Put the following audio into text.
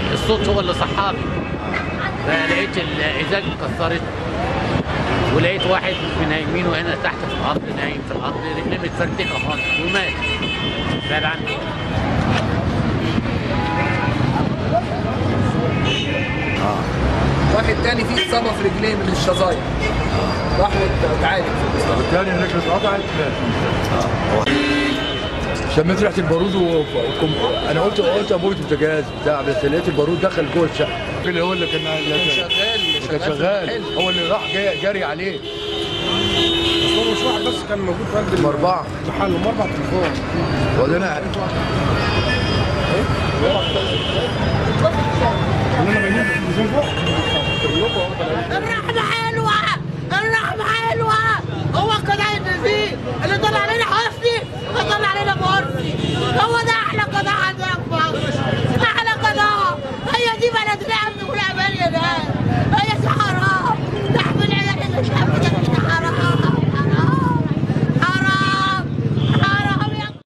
الصوت هو اللي صحاني فلقيت الازاز اتكسرت ولقيت واحد من يمينه هنا تحت في الارض نايم في الارض رجليه متفرتكه خالص ومات بعد عني واحد تاني فيه اصابه في رجليه من الشظايا راح اتعالج في المستشفى الثاني رجله اتقطعت شميت ريحه البارود وكم... انا قلت قلت ابوي بوتاجاز بتاع بس لقيت البارود دخل جوه الشقه اللي هو اللي كان اللي كان- شغال كان في شغال المحل. هو اللي راح جاي جري عليه هو مش واحد بس كان موجود في قلب هم اربعه المحل هم اربع تليفون ولا كلنا باينين في التلفزيون فوق